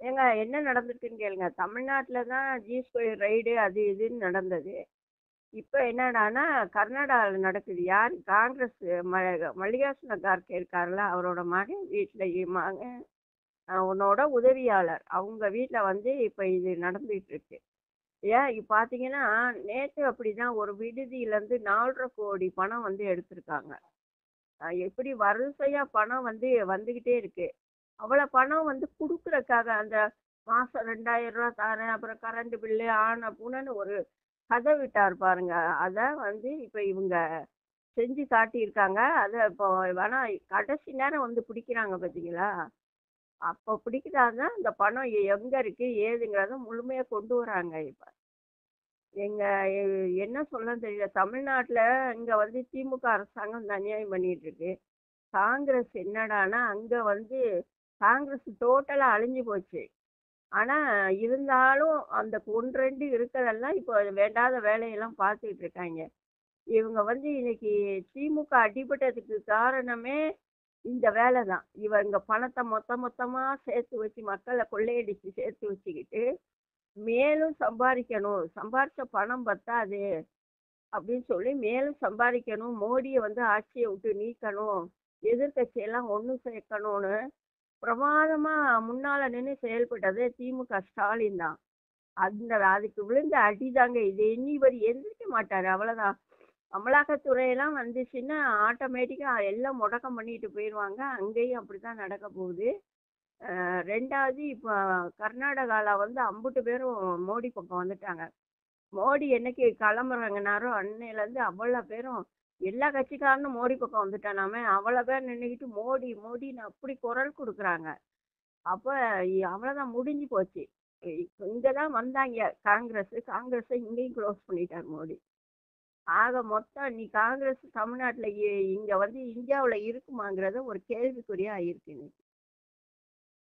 ஏங்க என்ன நடந்திருக்குன்னு கேளுங்க தமிழ்நாட்டில் தான் ஜி ஸ்கொயர் ரைடு அது இதுன்னு நடந்தது இப்போ என்னடான்னா கர்நாடகாவில் நடக்குது யார் காங்கிரஸ் ம மல்லிகார்ஜுன கார்கே இருக்கார்ல அவரோட மகன் வீட்டில் மகன் அஹ் உன்னோட உதவியாளர் அவங்க வீட்டில் வந்து இப்போ இது நடந்துகிட்டு இருக்கு ஏன் இப்போ பார்த்தீங்கன்னா நேற்று அப்படிதான் ஒரு விடுதியிலேருந்து நாலரை கோடி பணம் வந்து எடுத்திருக்காங்க அஹ் எப்படி வரிசையாக பணம் வந்து வந்துக்கிட்டே இருக்கு அவ்வளோ பணம் வந்து கொடுக்குறக்காக அந்த மாதம் ரெண்டாயிரம் ரூபா தரேன் அப்புறம் கரண்ட் பில்லு ஆன பூனன்னு ஒரு கதை விட்டார் பாருங்க அதை வந்து இப்போ இவங்க செஞ்சு காட்டியிருக்காங்க அதை இப்போ வேணா கடைசி நேரம் வந்து பிடிக்கிறாங்க பார்த்தீங்களா அப்போ பிடிக்கிறாதான் இந்த பணம் எங்கே இருக்கு ஏதுங்கிறத முழுமையாக கொண்டு வராங்க இப்போ எங்க எ- என்ன சொல்ல தெரியல தமிழ்நாட்டில் இங்கே வந்து திமுக அரசாங்கம் இந்த அநியாயம் பண்ணிட்டு இருக்கு காங்கிரஸ் என்னடான்னா அங்கே வந்து காங்கிரஸ் டோட்டலாக அழிஞ்சு போச்சு ஆனால் இருந்தாலும் அந்த ஒன்று ரெண்டு இருக்கிறதெல்லாம் இப்போ வேண்டாத வேலையெல்லாம் பார்த்துக்கிட்டு இருக்காங்க இவங்க வந்து இன்னைக்கு திமுக அடிபட்டதுக்கு காரணமே இந்த வேலை தான் இவங்க பணத்தை மொத்த மொத்தமாக சேர்த்து வச்சு மக்களை கொள்ளையடிச்சு சேர்த்து வச்சுக்கிட்டு மேலும் சம்பாதிக்கணும் சம்பாரிச்ச பணம் பத்தாது அப்படின்னு சொல்லி மேலும் சம்பாதிக்கணும் மோடியை வந்து ஆட்சியை விட்டு நீக்கணும் எதிர்க்கட்சியெல்லாம் ஒன்று சேர்க்கணும்னு பிரமாதமாக முன்னால் நின்று செயல்பட்டது திமுக ஸ்டாலின் தான் அந்த அதுக்கு விழுந்த அடிதாங்க இது இனி இவர் எந்திரிக்க மாட்டார் அவ்வளோதான் அமலாக்கத்துறையெல்லாம் வந்துச்சுன்னா ஆட்டோமேட்டிக்காக எல்லாம் முடக்கம் பண்ணிட்டு போயிடுவாங்க அங்கேயும் அப்படி தான் நடக்க போகுது அஹ் ரெண்டாவது இப்போ கர்நாடகாவில் வந்து அம்புட்டு பேரும் மோடி பக்கம் வந்துட்டாங்க மோடி என்னைக்கு கிளம்புறாங்கனாரோ அன்னையிலேருந்து அவ்வளோ பேரும் எல்லா கட்சிக்காரனும் மோடி பக்கம் வந்துட்டானாமே அவ்வளோ பேர் நின்றுக்கிட்டு மோடி மோடின்னு அப்படி குரல் கொடுக்குறாங்க அப்போ அவ்வளோதான் முடிஞ்சு போச்சு இங்கே தான் வந்தாங்க காங்கிரஸ் காங்கிரஸை இங்கேயும் க்ளோஸ் பண்ணிட்டார் மோடி ஆக மொத்தம் நீ காங்கிரஸ் தமிழ்நாட்டில் இங்கே வந்து இந்தியாவில் இருக்குமாங்கிறத ஒரு கேள்விக்குறியாக இருக்கு இன்னைக்கு